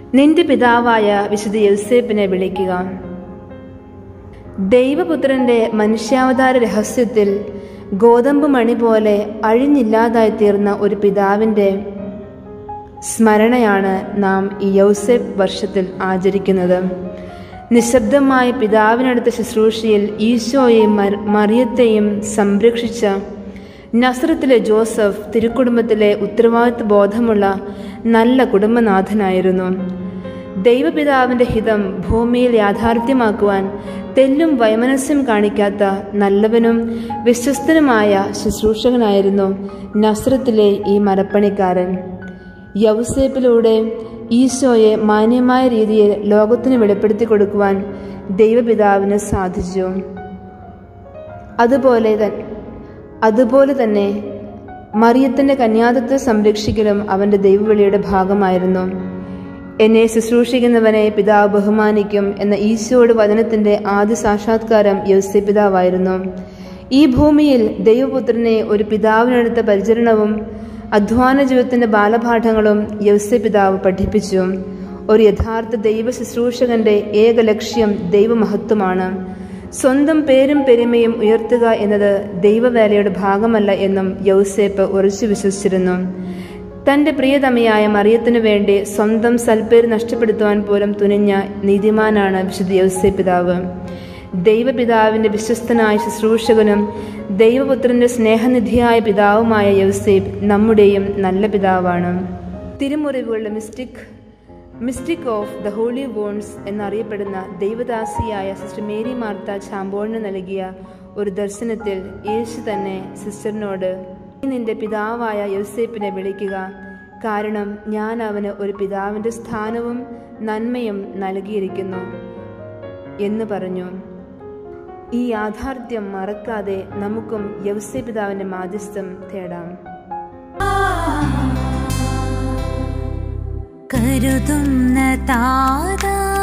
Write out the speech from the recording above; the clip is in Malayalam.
നിന്റെ പിതാവായ വിശുദ്ധ യൗസേപ്പിനെ വിളിക്കുക ദൈവപുത്രന്റെ മനുഷ്യാവതാര രഹസ്യത്തിൽ ഗോതമ്പ് മണി പോലെ അഴിഞ്ഞില്ലാതായി തീർന്ന ഒരു പിതാവിൻ്റെ സ്മരണയാണ് നാം ഈ യൗസേപ്പ് വർഷത്തിൽ ആചരിക്കുന്നത് നിശബ്ദമായ പിതാവിനടുത്ത ശുശ്രൂഷയിൽ ഈശോയെയും മർ- മറിയത്തെയും സംരക്ഷിച്ച നസ്രത്തിലെ ജോസഫ് തിരുക്കുടുംബത്തിലെ ഉത്തരവാദിത്വ ബോധമുള്ള നല്ല കുടുംബനാഥനായിരുന്നു ദൈവപിതാവിൻ്റെ ഹിതം ഭൂമിയിൽ യാഥാർത്ഥ്യമാക്കുവാൻ തെല്ലും വൈമനസ്യം കാണിക്കാത്ത നല്ലവനും വിശ്വസ്തനുമായ ശുശ്രൂഷകനായിരുന്നു നസ്രത്തിലെ ഈ മരപ്പണിക്കാരൻ യൗസേപ്പിലൂടെ ഈശോയെ മാന്യമായ രീതിയിൽ ലോകത്തിന് വെളിപ്പെടുത്തി കൊടുക്കുവാൻ ദൈവപിതാവിന് സാധിച്ചു അതുപോലെ തന്നെ അതുപോലെ തന്നെ മറിയത്തിന്റെ കന്യാതത്വം സംരക്ഷിക്കലും അവന്റെ ദൈവവിളിയുടെ ഭാഗമായിരുന്നു എന്നെ ശുശ്രൂഷിക്കുന്നവനെ പിതാവ് ബഹുമാനിക്കും എന്ന ഈശോയുടെ വചനത്തിന്റെ ആദ്യ സാക്ഷാത്കാരം യൗസേ പിതാവായിരുന്നു ഈ ഭൂമിയിൽ ദൈവപുത്രനെ ഒരു പിതാവിനടുത്ത പരിചരണവും അധ്വാന ജീവിതത്തിന്റെ ബാലപാഠങ്ങളും യൗസേ പിതാവ് പഠിപ്പിച്ചു ഒരു യഥാർത്ഥ ദൈവ ശുശ്രൂഷകന്റെ ഏക ലക്ഷ്യം ദൈവമഹത്വമാണ് സ്വന്തം പേരും പെരുമയും ഉയർത്തുക എന്നത് ദൈവവേലയുടെ ഭാഗമല്ല എന്നും യൗസേപ്പ് ഉറച്ചു വിശ്വസിച്ചിരുന്നു തന്റെ പ്രിയതമയായ മറിയത്തിനു വേണ്ടി സ്വന്തം സൽപ്പേര് നഷ്ടപ്പെടുത്തുവാൻ പോലും തുനിഞ്ഞ നീതിമാനാണ് വിശുദ്ധ യൗസേ പിതാവ് ദൈവപിതാവിന്റെ വിശ്വസ്തനായ ശുശ്രൂഷകനും ദൈവപുത്രന്റെ സ്നേഹനിധിയായ പിതാവുമായ യൗസേബ് നമ്മുടെയും നല്ല പിതാവാണ് തിരുമുറിവുകളുടെ mystic mystic of the holy wounds എന്നറിയപ്പെടുന്ന ദൈവദാസിയായ സിസ്റ്റർ മേരി മാർത്ത ചാമ്പോണിന് നൽകിയ ഒരു ദർശനത്തിൽ യേശു തന്നെ സിസ്റ്ററിനോട് "നീ നിന്റെ പിതാവായ യൗസേപ്പിനെ വിളിക്കുക കാരണം ഞാൻ അവന് ഒരു പിതാവിന്റെ സ്ഥാനവും നന്മയും നൽകിയിരിക്കുന്നു എന്ന് പറഞ്ഞു ഈ യാഥാർത്ഥ്യം മറക്കാതെ നമുക്കും യൗസേ പിതാവിന്റെ മാധ്യസ്ഥം തേടാം കരുതുന്ന താതാ